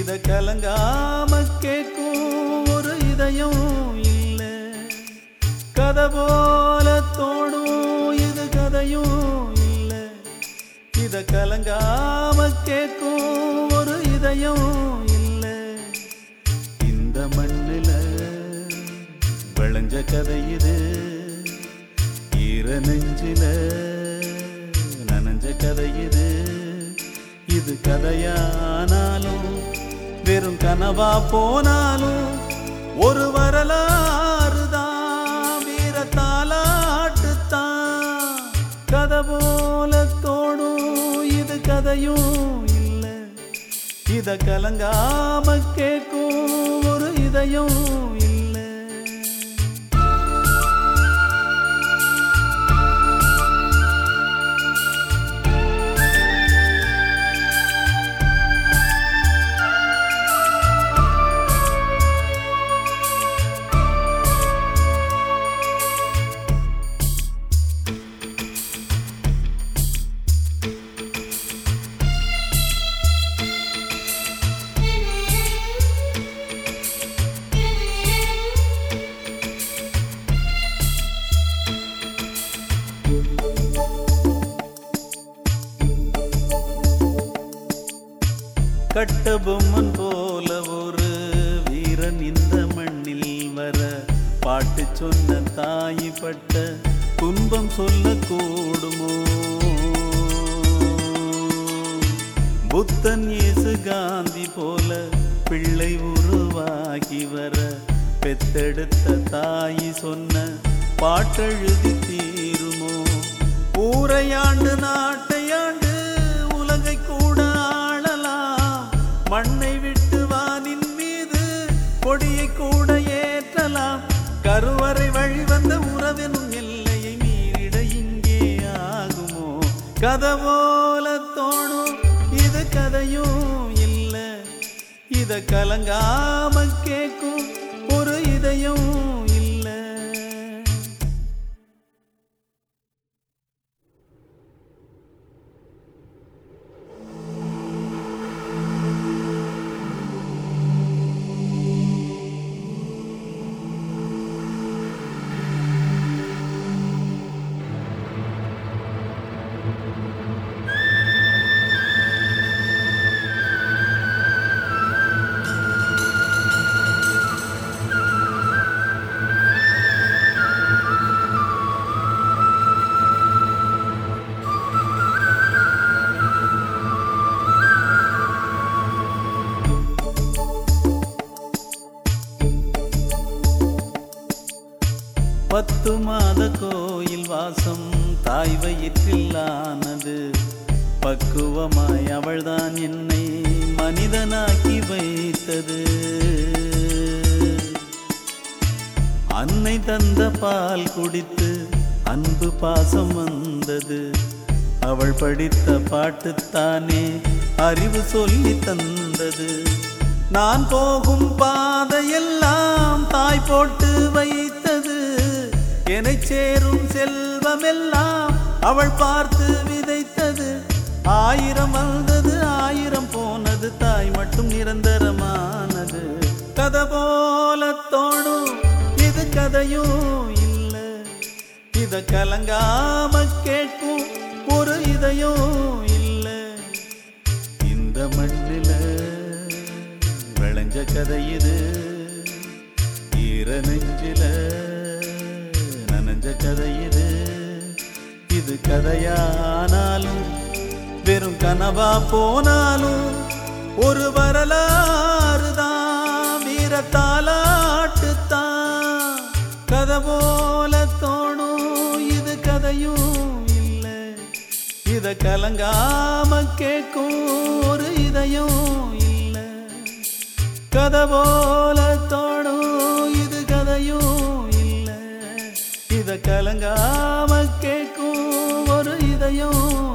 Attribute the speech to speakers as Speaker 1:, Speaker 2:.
Speaker 1: இத கலங்காம கேட்கும் ஒரு இதயம் இல்ல கதை போல தோணும் இது கதையும் இல்ல இத கலங்காம கேட்கும் ஒரு இதயம் இல்ல இந்த மண்ணுல விளைஞ்ச கதை இது ஈர நெஞ்சில நனைஞ்ச கதை இது இது கதையானாலும் வெறும் கனவா போனாலும் ஒரு வரலாறு தான் வீர தாலாட்டு தான் கதை போல தோணும் இது கதையும் இல்லை இத கலங்காம கேட்கும் ஒரு இதயம் இல்லை கட்டபொம்மன் போல ஒரு வீரன் இந்த மண்ணில் வர பாட்டு சொன்ன தாய் பட்ட துன்பம் சொல்லக்கூடுமோ புத்தன் இயேசு காந்தி போல பிள்ளை உருவாகி வர பெத்தெடுத்த தாய் சொன்ன பாட்டெழுதி தீருமோ ஊரையாண்டு நாட்டையாண்டு உலகை கூட ஆளலாம் மண்ணை விட்டு வானின் மீது கொடியை கூட ஏற்றலாம் கருவறை வழி வந்த உறவெனும் எல்லையை மீறிட இங்கே ஆகுமோ கதை போல தோணும் இது கதையும் இல்ல இத கலங்காம கேட்கும் ஒரு இதயம் இல்லை பத்து மாத கோயில் வாசம் தாய் வயிற்றில் ஆனது பக்குவமாய் அவள்தான் என்னை மனிதனாக்கி வைத்தது அன்னை தந்த பால் குடித்து அன்பு பாசம் வந்தது அவள் படித்த பாட்டுத்தானே அறிவு சொல்லி தந்தது நான் போகும் பாதையெல்லாம் தாய் போட்டு வைத்தது என்னை சேரும் செல்வமெல்லாம் அவள் பார்த்து விதைத்தது ஆயிரம் வந்தது ஆயிரம் போனது தாய் மட்டும் நிரந்தரமானது கதை போல தோணும் இது கதையும் இல்ல இத கலங்காம கேட்கும் ஒரு இதயம் இல்ல இந்த மண்ணில விளைஞ்ச கதை இது ஈர நெஞ்சில நனைஞ்ச கதை இது இது கதையானாலும் வெறும் கனவா போனாலும் ஒரு வரலாறு தான் வீர தாலாட்டு தான் கதை போல தோணும் இது கதையும் இல்லை இத கலங்காம கேட்கும் ஒரு இதயம் இல்லை கதை போல தோணும் இது கதையும் இல்லை இத கலங்காம கேட்கும் ஒரு இதயம்